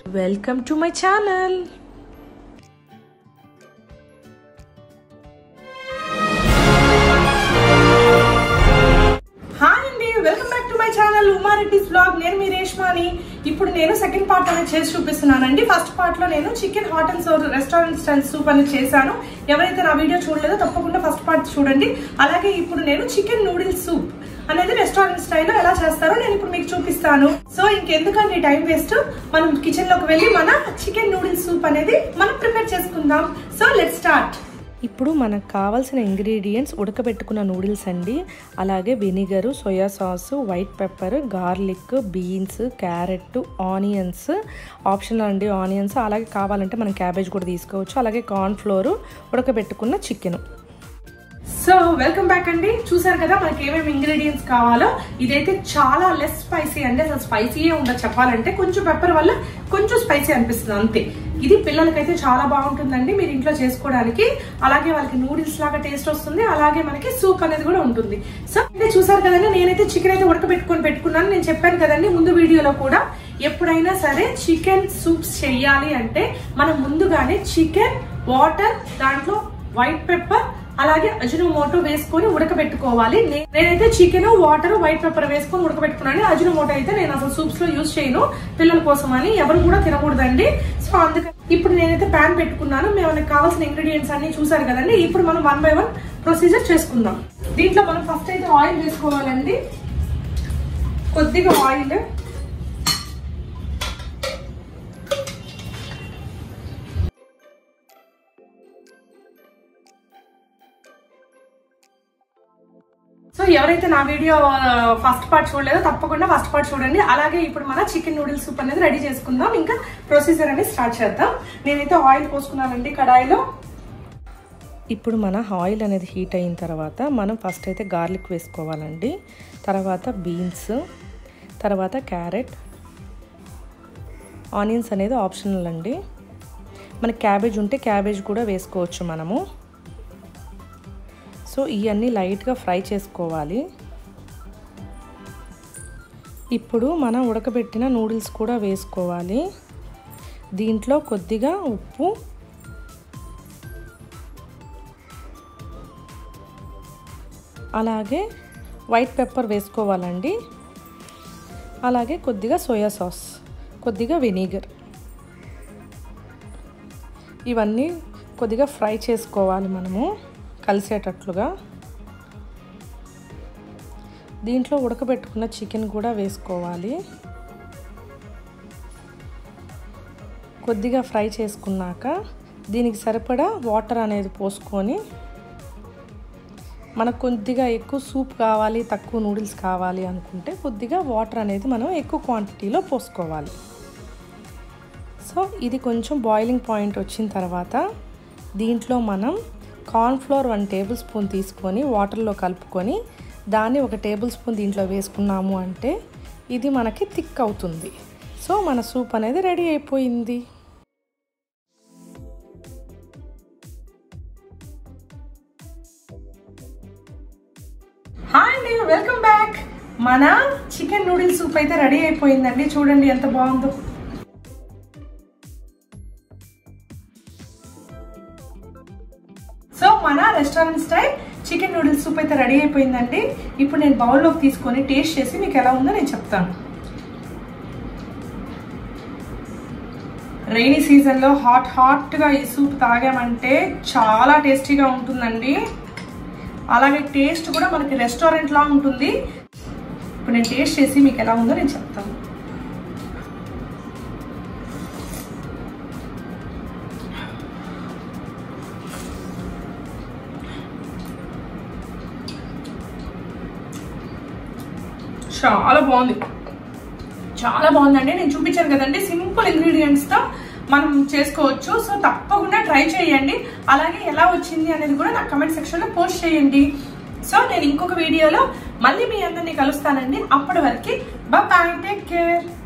welcome to my channel hi అండి welcome back to my channel ఉమారెడ్డిస్ blog నేను మీ రేష్మాని ఇప్పుడు నేను సెకండ్ పార్ట్ అనేది చేసి చూపిస్తున్నానండి ఫస్ట్ పార్ట్ లో నేను chicken hot and sour restaurant style soup అనేది చేశాను ఎవరైతే నా వీడియో చూడలేదో తప్పకుండా ఫస్ట్ పార్ట్ చూడండి అలాగే ఇప్పుడు నేను చికెన్ నూడిల్స్ సూప్ అనేది రెస్టారెంట్ స్టైల్లో ఎలా చేస్తారో నేను ఇప్పుడు మీకు చూపిస్తాను సో ఇంకెందుకండి టైం వేస్ట్ మనం కిచెన్ లోకి వెళ్ళి మన చికెన్ నూడిల్స్ సూప్ అనేది మనం ప్రిపేర్ చేసుకుందాం సో లెట్ స్టార్ట్ ఇప్పుడు మనకు కావాల్సిన ఇంగ్రీడియంట్స్ ఉడకబెట్టుకున్న నూడిల్స్ అండి అలాగే vinegar soya sauce white pepper garlic beans carrot onions optional అండి ఆనియన్స్ అలాగే కావాలంటే మనం క్యాబేజ్ కూడా తీసుకోవచ్చు అలాగే కార్న్ ఫ్లోర్ ఉడకబెట్టుకున్న చికెన్ సో వెల్కమ్ బ్యాక్ అండి చూసారు కదా మనకి ఏమేమి ఇంగ్రీడియంట్స్ కావాలో ఇదైతే చాలా లెస్ స్పైసీ అండి అసలు స్పైసీయే ఉండదు చెప్పాలంటే కొంచెం పెప్పర్ వల్ల కొంచెం స్పైసీ అనిపిస్తుంది అంతే ఇది పిల్లలకైతే చాలా బాగుంటుందండి మీరు ఇంట్లో చేసుకోవడానికి అలాగే వాళ్ళకి నూడిల్స్ లాగా టేస్ట్ వస్తుంది అలాగే మనకి సూప్ అనేది కూడా ఉంటుంది సో అంటే చూసారు కదండి నేనైతే చికెన్ అయితే ఉడకబెట్టుకొని పెట్టుకున్నాను నేను చెప్పాను కదండి ముందు వీడియోలో కూడా ఎప్పుడైనా సరే చికెన్ సూప్స్ చెయ్యాలి అంటే మనం ముందుగానే చికెన్ వాటర్ దాంట్లో వైట్ పెప్పర్ అలాగే అజినోమోటో వేసుకొని ఉడకబెట్టుకోవాలి నే- నేనైతే చికెన్ వాటర్ వైట్ పెప్పర్ వేసుకొని ఉడకబెట్టుకున్నాను అజినోమోటో అయితే నేను అసలు సూప్స్ లో యూజ్ చేయను పిల్లల కోసం అని ఎవరు కూడా తినకూడదండి సో అందుకని ఇప్పుడు నేనైతే ప్యాన్ పెట్టుకున్నాను మేము మనకు కావాల్సిన ఇంగ్రీడియంట్స్ అన్ని చూసారు కదండి ఇప్పుడు మనం వన్ బై వన్ ప్రొసీజర్ చేసుకుందాం దీంట్లో మనం ఫస్ట్ అయితే ఆయిల్ వేసుకోవాలండి కొద్దిగా ఆయిల్ సో ఎవరైతే నా వీడియో ఫస్ట్ పార్ట్ చూడలేదో తప్పకుండా ఫస్ట్ పార్ట్ చూడండి అలాగే ఇప్పుడు మన చికెన్ నూడిల్స్ సూప్ అనేది రెడీ చేసుకుందాం ఇంకా ప్రొసీజర్ అనేది స్టార్ట్ చేద్దాం నేనైతే ఆయిల్ పోసుకున్నానండి కడాయిలో ఇప్పుడు మన ఆయిల్ అనేది హీట్ అయిన తర్వాత మనం ఫస్ట్ అయితే గార్లిక్ వేసుకోవాలండి తర్వాత బీన్స్ తర్వాత క్యారెట్ ఆనియన్స్ అనేది ఆప్షనల్ అండి మనకి క్యాబేజ్ ఉంటే క్యాబేజ్ కూడా వేసుకోవచ్చు మనము సో ఇవన్నీ లైట్గా ఫ్రై చేసుకోవాలి ఇప్పుడు మనం ఉడకబెట్టిన నూడిల్స్ కూడా వేసుకోవాలి దీంట్లో కొద్దిగా ఉప్పు అలాగే వైట్ పెప్పర్ వేసుకోవాలండి అలాగే కొద్దిగా సోయా సాస్ కొద్దిగా వెనిగర్ ఇవన్నీ కొద్దిగా ఫ్రై చేసుకోవాలి మనము కలిసేటట్లుగా దీంట్లో ఉడకబెట్టుకున్న చికెన్ కూడా వేసుకోవాలి కొద్దిగా ఫ్రై చేసుకున్నాక దీనికి సరిపడా వాటర్ అనేది పోసుకొని మనకు కొద్దిగా ఎక్కువ సూప్ కావాలి తక్కువ నూడిల్స్ కావాలి అనుకుంటే కొద్దిగా వాటర్ అనేది మనం ఎక్కువ క్వాంటిటీలో పోసుకోవాలి సో ఇది కొంచెం బాయిలింగ్ పాయింట్ వచ్చిన తర్వాత దీంట్లో మనం కార్న్ఫ్లోర్ వన్ టేబుల్ స్పూన్ తీసుకొని వాటర్లో కలుపుకొని దాన్ని ఒక టేబుల్ స్పూన్ దీంట్లో వేసుకున్నాము అంటే ఇది మనకి థిక్ అవుతుంది సో మన సూప్ అనేది రెడీ అయిపోయింది హాయ్ అండి వెల్కమ్ బ్యాక్ మన చికెన్ నూడిల్స్ సూప్ అయితే రెడీ అయిపోయిందండి చూడండి ఎంత బాగుందో సో మన restaurant style chicken noodles soup అయితే రెడీ అయిపోయిందండి ఇప్పుడు నేను బౌల్లోకి తీసుకొని టేస్ట్ చేసి మీకు ఎలా ఉందో నేను చెప్తాను రైనీ సీజన్లో హాట్ హాట్గా ఈ సూప్ తాగామంటే చాలా టేస్టీగా ఉంటుందండి అలాగే టేస్ట్ కూడా మనకి రెస్టారెంట్ లా ఉంటుంది ఇప్పుడు నేను టేస్ట్ చేసి మీకు ఎలా ఉందో నేను చెప్తాను చాలా బాగుంది చాలా బాగుందండి నేను చూపించాను కదండి సింపుల్ ఇంగ్రీడియంట్స్ తో మనం చేసుకోవచ్చు సో తప్పకుండా ట్రై చేయండి అలాగే ఎలా వచ్చింది అనేది కూడా నాకు కమెంట్ సెక్షన్ లో పోస్ట్ చేయండి సో నేను ఇంకొక వీడియోలో మళ్ళీ మీ అందరినీ కలుస్తానండి అప్పటి వరకు బాయ్ టేక్ కేర్